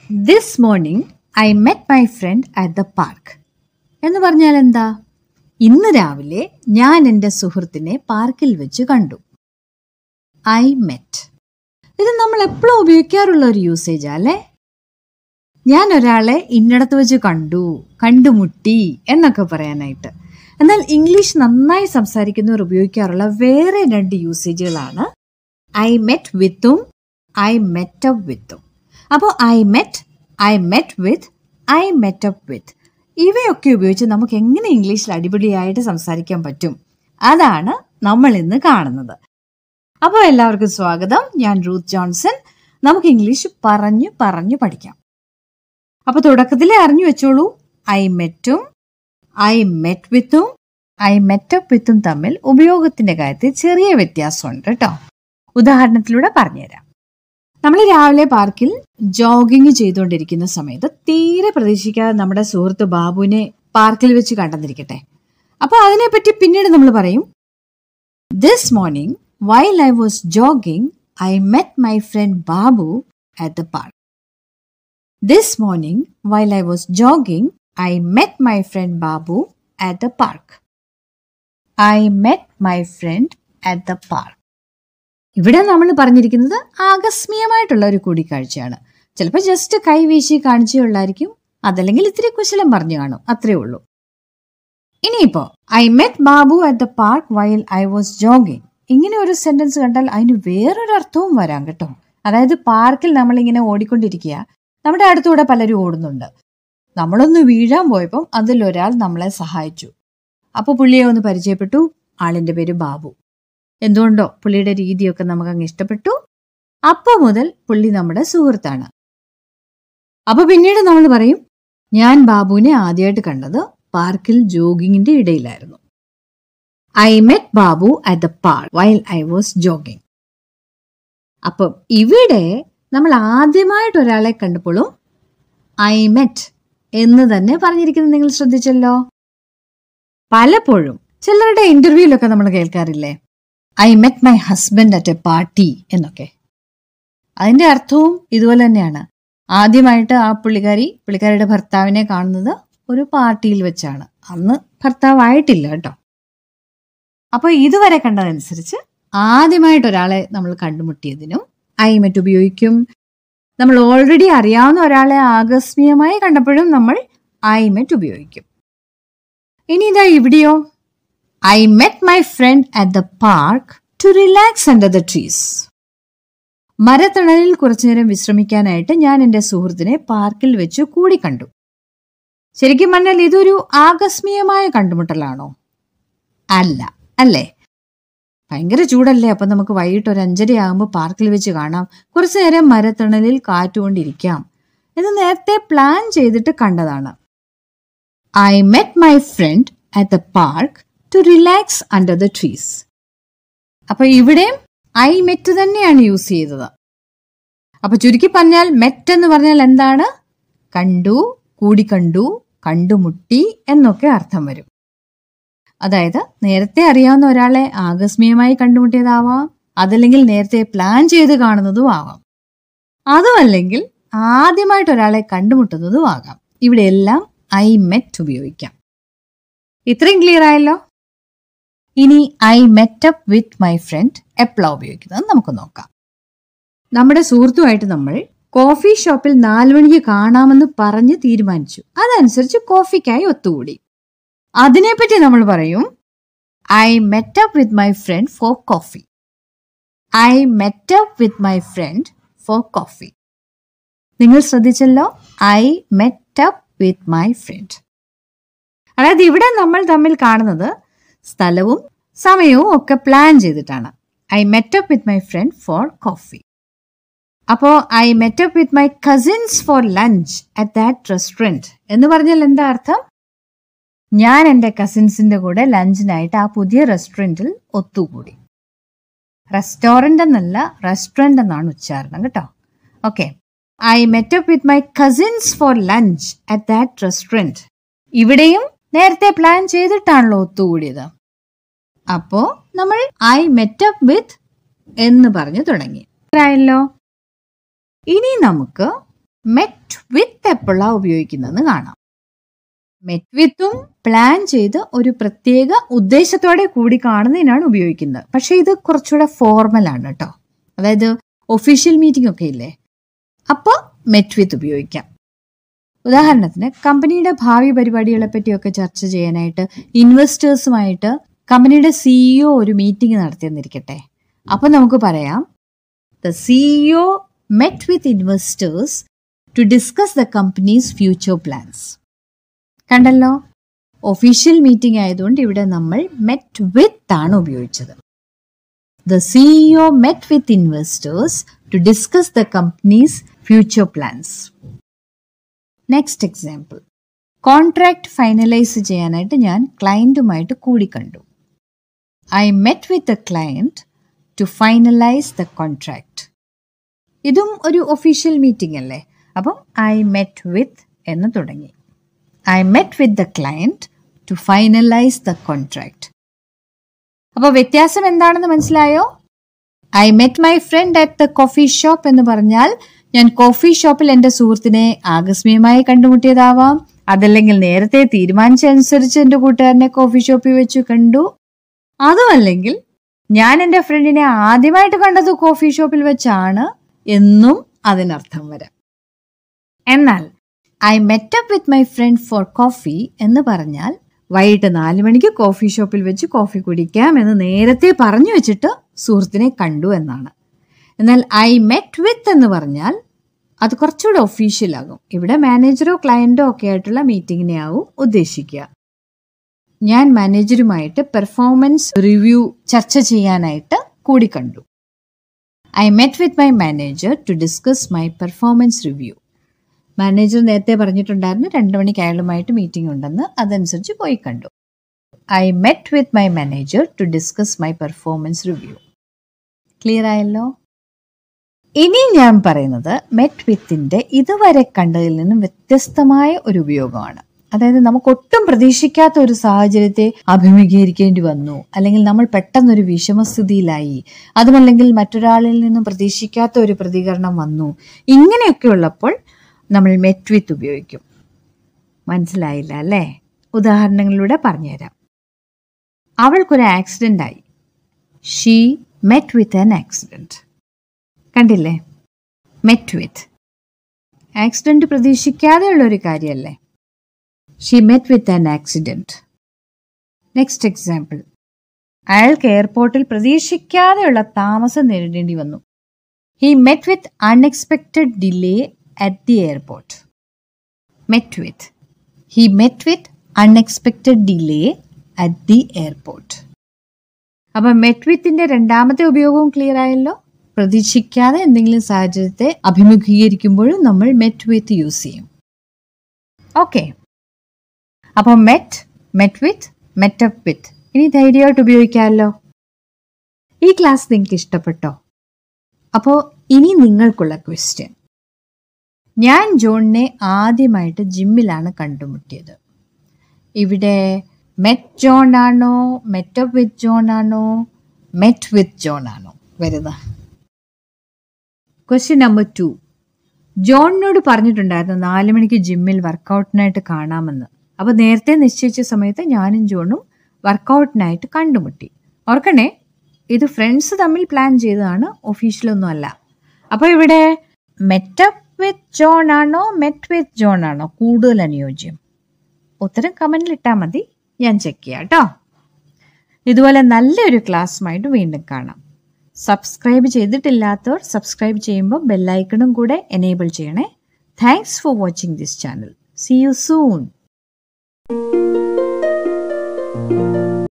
this morning I met my friend at the park എന്ന് പറഞ്ഞാൽ എന്താ ഇന്ന് രാവിലെ ഞാൻ എൻ്റെ സുഹൃത്തിനെ പാർക്കിൽ വെച്ച് കണ്ടു ഐ മെറ്റ് ഇത് നമ്മൾ എപ്പോഴും ഉപയോഗിക്കാറുള്ള ഒരു യൂസേജാ അല്ലേ ഞാൻ ഒരാളെ ഇന്നടത്ത് വെച്ച് കണ്ടു കണ്ടുമുട്ടി എന്നൊക്കെ പറയാനായിട്ട് എന്നാൽ ഇംഗ്ലീഷ് നന്നായി സംസാരിക്കുന്നവർ ഉപയോഗിക്കാറുള്ള വേറെ രണ്ട് യൂസേജുകളാണ് ഐ മെറ്റ് വിത്തും ഐ മെറ്റ് അപ്പ് വിത്തും അപ്പോൾ I met I met with I met up with ഇവയൊക്കെ ഉപയോഗിച്ച് നമുക്ക് എങ്ങനെ ഇംഗ്ലീഷിൽ അടിപൊളിയായിട്ട് സംസാരിക്കാൻ പറ്റും അതാണ് നമ്മൾ ഇന്ന് കാണുന്നത് അപ്പോൾ എല്ലാവർക്കും സ്വാഗതം ഞാൻ റൂത്ത് ജോൺസൺ നമുക്ക് ഇംഗ്ലീഷ് പറഞ്ഞു പറഞ്ഞു പഠിക്കാം അപ്പോൾ തുടക്കത്തിലേ അറിഞ്ഞു വെച്ചോളൂ ഐ മെറ്റും ഐ മെറ്റ് വിത്തും ഐ മെറ്റപ്പ് വിത്തും തമ്മിൽ ഉപയോഗത്തിന്റെ കാര്യത്തിൽ ചെറിയ വ്യത്യാസമുണ്ട് കേട്ടോ ഉദാഹരണത്തിലൂടെ പറഞ്ഞുതരാം നമ്മൾ രാവിലെ പാർക്കിൽ ജോഗിങ് ചെയ്തുകൊണ്ടിരിക്കുന്ന സമയത്ത് തീരെ പ്രതീക്ഷിക്കാതെ നമ്മുടെ സുഹൃത്ത് ബാബുവിനെ പാർക്കിൽ വെച്ച് കണ്ടെന്നിരിക്കട്ടെ അപ്പൊ അതിനെപ്പറ്റി പിന്നീട് നമ്മൾ പറയും this morning while I was jogging I met my friend Babu at the park this morning while I was jogging I met my friend Babu at the park I met my friend at the park ഇവിടെ നമ്മൾ പറഞ്ഞിരിക്കുന്നത് ആകസ്മികമായിട്ടുള്ള ഒരു കൂടിക്കാഴ്ചയാണ് ചിലപ്പോൾ just കൈ വീശി കാണിച്ചേ ഉള്ളായിരിക്കും അതല്ലെങ്കിൽ ഇത്തിരി കുശലം പറഞ്ഞു കാണും അത്രേ ഉള്ളൂ ഇനിയിപ്പോ I met Babu at the park while I was jogging ഇങ്ങനെ ഒരു സെന്റൻസ് കണ്ടാൽ അതിന് വേറൊരു അർത്ഥവും വരാം കേട്ടോ അതായത് പാർക്കിൽ നമ്മളിങ്ങനെ ഓടിക്കൊണ്ടിരിക്കുക നമ്മുടെ അടുത്തൂടെ പലരും ഓടുന്നുണ്ട് നമ്മളൊന്ന് വീഴാൻ പോയപ്പം അതിലൊരാൾ നമ്മളെ സഹായിച്ചു അപ്പോൾ പുള്ളിയെ ഒന്ന് പരിചയപ്പെട്ടു ആളിന്റെ പേര് ബാബു എന്തുകൊണ്ടോ പുള്ളിയുടെ രീതിയൊക്കെ നമുക്ക് അങ്ങ് ഇഷ്ടപ്പെട്ടു അപ്പോൾ മുതൽ പുള്ളി നമ്മുടെ സുഹൃത്താണ് അപ്പൊ പിന്നീട് നമ്മൾ പറയും ഞാൻ ബാബുവിനെ ആദ്യമായിട്ട് കണ്ടത് പാർക്കിൽ ജോഗിങ്ങിന്റെ ഇടയിലായിരുന്നു I met Babu at the park while I was jogging അപ്പം ഇവിടെ നമ്മൾ ആദ്യമായിട്ട് ഒരാളെ കണ്ടപ്പോഴും ഐ മെറ്റ് എന്ന് തന്നെ പറഞ്ഞിരിക്കുന്നത് നിങ്ങൾ ശ്രദ്ധിച്ചല്ലോ പലപ്പോഴും ചിലരുടെ ഇന്റർവ്യൂലൊക്കെ നമ്മൾ കേൾക്കാറില്ലേ I met my husband at a party എന്നൊക്കെ അതിന്റെ അർത്ഥവും ഇതുപോലെ തന്നെയാണ് ആദ്യമായിട്ട് ആ പുള്ളിക്കാരി പുള്ളിക്കാരിയുടെ ഭർത്താവിനെ കാണുന്നത് ഒരു പാർട്ടിയിൽ വെച്ചാണ് അന്ന് ഭർത്താവായിട്ടില്ല കേട്ടോ അപ്പൊ ഇതുവരെ കണ്ടതനുസരിച്ച് ആദ്യമായിട്ട് ഒരാളെ നമ്മൾ കണ്ടുമുട്ടിയതിനും ഐ മെറ്റ് ഉപയോഗിക്കും നമ്മൾ ഓൾറെഡി അറിയാവുന്ന ഒരാളെ ആകസ്മികമായി കണ്ടപ്പോഴും നമ്മൾ ഐ മെറ്റ് ഉപയോഗിക്കും ഇനി ഇതാ ഇവിടെയോ I met my friend at the park to relax under the trees മരത്തണലിൽ കുറച്ചുനേരം വിശ്രമിക്കാനായിട്ട് ഞാൻ എൻ്റെ സുഹൃത്തിനെ പാർക്കിൽ വെച്ച് കൂടിക്കണ്ടു ശരിക്കും പറഞ്ഞാൽ ഇതൊരു ആകസ്മികമായ കണ്ടുമുട്ടലാണോ അല്ല അല്ലേ ഭയങ്കര ചൂടല്ലേ അപ്പൊ നമുക്ക് വൈകിട്ട് ഒരു അഞ്ചര ആകുമ്പോൾ പാർക്കിൽ വെച്ച് കാണാം കുറച്ചു നേരം മരത്തണലിൽ കാറ്റുകൊണ്ടിരിക്കാം എന്ന് നേരത്തെ പ്ലാൻ ചെയ്തിട്ട് കണ്ടതാണ് I met my friend at the park to relax under the trees അപ്പൊ ഇവിടെയും ഐ മെറ്റ് തന്നെയാണ് യൂസ് ചെയ്തത് അപ്പൊ ചുരുക്കി പറഞ്ഞാൽ മെറ്റ് എന്ന് പറഞ്ഞാൽ എന്താണ് കണ്ടു കൂടിക്കണ്ടു കണ്ടുമുട്ടി എന്നൊക്കെ അർത്ഥം വരും അതായത് നേരത്തെ അറിയാവുന്ന ഒരാളെ ആകസ്മികമായി കണ്ടുമുട്ടിയതാവാം അതല്ലെങ്കിൽ നേരത്തെ പ്ലാൻ ചെയ്ത് കാണുന്നതും ആവാം അതുമല്ലെങ്കിൽ ആദ്യമായിട്ട് ഒരാളെ കണ്ടുമുട്ടുന്നതും ആകാം ഇവിടെ എല്ലാം ഐ മെറ്റ് ഉപയോഗിക്കാം ഇത്രയും ക്ലിയർ ആയല്ലോ ഇനി I met up with my friend എപ്പോഴാണ് ഉപയോഗിക്കുന്നത് നമുക്ക് നോക്കാം നമ്മുടെ സുഹൃത്തുമായിട്ട് നമ്മൾ കോഫി ഷോപ്പിൽ നാലു മണിക്ക് കാണാമെന്ന് പറഞ്ഞ് തീരുമാനിച്ചു അതനുസരിച്ച് കോഫിക്കായി ഒത്തുകൂടി അതിനെപ്പറ്റി നമ്മൾ പറയും I met up with my friend for coffee I met up with my friend for coffee നിങ്ങൾ ശ്രദ്ധിച്ചല്ലോ I met up with my friend അതായത് ഇവിടെ നമ്മൾ തമ്മിൽ കാണുന്നത് സ്ഥലവും സമയവും ഒക്കെ പ്ലാൻ ചെയ്തിട്ടാണ് I met up with my friend for coffee അപ്പോൾ I met up with my cousins for lunch at that restaurant എന്ന് പറഞ്ഞാൽ എന്താ അർത്ഥം ഞാൻ എൻ്റെ കസിൻസിന്റെ കൂടെ ലഞ്ചിനായിട്ട് ആ പുതിയ റെസ്റ്റോറൻറ്റിൽ ഒത്തുകൂടി റെസ്റ്റോറൻ്റ് എന്നല്ല റെസ്റ്റോറൻറ്റ് എന്നാണ് ഉച്ചാരണം കേട്ടോ okay I met up with my cousins for lunch at that restaurant ഇവിടെയും നേരത്തെ പ്ലാൻ ചെയ്തിട്ടാണല്ലോ ഒത്തുകൂടിയത് അപ്പോ നമ്മൾ ഐ മെറ്റപ്പ് വിത്ത് എന്ന് പറഞ്ഞു തുടങ്ങി ആയല്ലോ ഇനി നമുക്ക് മെറ്റ് വിത്ത് എപ്പോഴാണ് ഉപയോഗിക്കുന്നതെന്ന് കാണാം മെറ്റ് വിത്തും പ്ലാൻ ചെയ്ത് ഒരു പ്രത്യേക ഉദ്ദേശത്തോടെ കൂടി കാണുന്നതിനാണ് ഉപയോഗിക്കുന്നത് പക്ഷേ ഇത് കുറച്ചുകൂടെ ഫോർമൽ ആണ് കേട്ടോ അതായത് ഒഫീഷ്യൽ മീറ്റിംഗ് ഒക്കെ ഇല്ലേ അപ്പോൾ മെറ്റ് വിത്ത് ഉപയോഗിക്കാം ഉദാഹരണത്തിന് കമ്പനിയുടെ ഭാവി പരിപാടികളെ പറ്റിയൊക്കെ ചർച്ച ചെയ്യാനായിട്ട് ഇൻവെസ്റ്റേഴ്സുമായിട്ട് കമ്പനിയുടെ സിഇഒ ഒരു മീറ്റിംഗ് നടത്തിയെന്നിരിക്കട്ടെ അപ്പൊ നമുക്ക് പറയാം the CEO met with investors to discuss the company's future plans കണ്ടല്ലോ ഒഫീഷ്യൽ മീറ്റിംഗ് ആയതുകൊണ്ട് ഇവിടെ നമ്മൾ മെറ്റ് വിത്ത് ആണ് ഉപയോഗിച്ചത് the CEO met with investors to discuss the company's future plans next example contract finalise ചെയ്യാനായിട്ട് ഞാൻ ക്ലയൻറ്റുമായിട്ട് കൂടിക്കണ്ടു I met with a client to finalise the contract ഇതും ഒരു ഒഫീഷ്യൽ മീറ്റിംഗ് അല്ലേ അപ്പം ഐ മെറ്റ് വിത്ത് എന്ന് തുടങ്ങി I met with the client to finalise the contract അപ്പോൾ വ്യത്യാസം എന്താണെന്ന് മനസ്സിലായോ I met my friend at the coffee shop എന്ന് പറഞ്ഞാൽ ഞാൻ കോഫി ഷോപ്പിൽ എൻ്റെ സുഹൃത്തിനെ ആകസ്മികമായി കണ്ടുമുട്ടിയതാവാം അതല്ലെങ്കിൽ നേരത്തെ തീരുമാനിച്ചനുസരിച്ച് എൻ്റെ കൂട്ടുകാരനെ കോഫി ഷോപ്പിൽ വെച്ച് കണ്ടു അതുമല്ലെങ്കിൽ ഞാൻ എൻ്റെ ഫ്രണ്ടിനെ ആദ്യമായിട്ട് കണ്ടത് കോഫി ഷോപ്പിൽ വെച്ചാണ് എന്നും അതിനർത്ഥം വരാം എന്നാൽ I met up with my friend for coffee എന്ന് പറഞ്ഞാൽ വൈകിട്ട് നാല് മണിക്ക് കോഫി ഷോപ്പിൽ വെച്ച് കോഫി കുടിക്കാം എന്ന് നേരത്തെ പറഞ്ഞു വെച്ചിട്ട് സുഹൃത്തിനെ കണ്ടു എന്നാണ് എന്നാൽ ഐ മെറ്റ് വിത്ത് എന്ന് പറഞ്ഞാൽ അത് കുറച്ചുകൂടെ ഒഫീഷ്യൽ ആകും ഇവിടെ മാനേജറോ ക്ലയൻറ്റോ ഒക്കെ ആയിട്ടുള്ള മീറ്റിങ്ങിനെ ആവും ഉദ്ദേശിക്കുക ഞാൻ മാനേജറുമായിട്ട് പെർഫോമൻസ് റിവ്യൂ ചർച്ച ചെയ്യാനായിട്ട് കൂടിക്കണ്ടു I met with my manager to discuss my performance review manager നേരത്തെ പറഞ്ഞിട്ടുണ്ടായിരുന്നു രണ്ട് മണിക്ക് അയാളുമായിട്ട് മീറ്റിംഗ് ഉണ്ടെന്ന് അതനുസരിച്ച് പോയി കണ്ടു I met with my manager to discuss my performance review clear ആയല്ലോ ഇനി ഞാൻ പറയുന്നത് മെറ്റ് വിത്തിന്റെ ഇതുവരെ കണ്ടതിൽ നിന്നും വ്യത്യസ്തമായ ഒരു ഉപയോഗമാണ് അതായത് നമുക്ക് ഒട്ടും പ്രതീക്ഷിക്കാത്ത ഒരു സാഹചര്യത്തെ അഭിമുഖീകരിക്കേണ്ടി വന്നു അല്ലെങ്കിൽ നമ്മൾ പെട്ടെന്നൊരു വിഷമസ്ഥിതിയിലായി അതുമല്ലെങ്കിൽ മറ്റൊരാളിൽ നിന്നും പ്രതീക്ഷിക്കാത്ത ഒരു പ്രതികരണം വന്നു ഇങ്ങനെയൊക്കെ ഉള്ളപ്പോൾ നമ്മൾ മെറ്റ് വിത്ത് ഉപയോഗിക്കും മനസ്സിലായില്ല അല്ലേ ഉദാഹരണങ്ങളിലൂടെ പറഞ്ഞുതരാം അവൾക്കൊരു ആക്സിഡന്റ് ആയി she met with an accident കണ്ടില്ലേ മെറ്റ് വിത്ത് ആക്സിഡന്റ് പ്രതീക്ഷിക്കാതെയുള്ള ഒരു കാര്യമല്ലേ she met with an accident next example അയാൾക്ക് എയർപോർട്ടിൽ പ്രതീക്ഷിക്കാതെയുള്ള താമസം നേരിടേണ്ടി വന്നു he met with unexpected delay at the airport met with he met with unexpected delay at the airport അപ്പം മെറ്റ് വിത്തിന്റെ രണ്ടാമത്തെ ഉപയോഗവും ക്ലിയർ ആയല്ലോ പ്രതീക്ഷിക്കാതെ എന്തെങ്കിലും സാഹചര്യത്തെ അഭിമുഖീകരിക്കുമ്പോഴും നമ്മൾ മെറ്റ് വിത്ത് യൂസ് ചെയ്യും ഓക്കെ അപ്പോൾ മെറ്റ് മെറ്റ് വിത്ത് മെറ്റപ്പ് വിത്ത് ഇനി ധൈര്യമായിട്ട് ഉപയോഗിക്കാമല്ലോ ഈ ക്ലാസ് നിങ്ങൾക്ക് ഇഷ്ടപ്പെട്ടോ അപ്പോൾ ഇനി നിങ്ങൾക്കുള്ള ക്വസ്റ്റ്യൻ ഞാൻ ജോണിനെ ആദ്യമായിട്ട് ജിമ്മിലാണ് കണ്ടുമുട്ടിയത് ഇവിടെ മെറ്റ് ജോൺ ആണോ മെറ്റപ്പ് വിത്ത് ജോൺ ആണോ മെറ്റ് വിത്ത് ജോൺ ആണോ വരുന്നത് ക്വസ്റ്റ്യൻ നമ്പർ ടു ജോണിനോട് പറഞ്ഞിട്ടുണ്ടായിരുന്നു നാല് മണിക്ക് ജിമ്മിൽ വർക്കൗട്ടിനായിട്ട് കാണാമെന്ന് അപ്പോൾ നേരത്തെ നിശ്ചയിച്ച സമയത്ത് ഞാനും ജോണും വർക്കൗട്ടിനായിട്ട് കണ്ടുമുട്ടി ഓർക്കണേ ഇത് ഫ്രണ്ട്സ് തമ്മിൽ പ്ലാൻ ചെയ്തതാണ് ഒഫീഷ്യലൊന്നും അല്ല അപ്പോൾ ഇവിടെ മെറ്റപ്പ് വിത്ത് ജോൺ ആണോ മെറ്റ് വിത്ത് ജോൺ ആണോ കൂടുതൽ അനുയോജ്യം ഉത്തരം കമൻറ്റിൽ ഇട്ടാൽ മതി ഞാൻ ചെക്ക് ചെയ്യാം കേട്ടോ ഇതുപോലെ നല്ലൊരു ക്ലാസ്സുമായിട്ട് വീണ്ടും കാണാം സബ്സ്ക്രൈബ് ചെയ്തിട്ടില്ലാത്തവർ സബ്സ്ക്രൈബ് ചെയ്യുമ്പോൾ ബെല്ലൈക്കണും കൂടെ എനേബിൾ ചെയ്യണേ thanks for watching this channel see you soon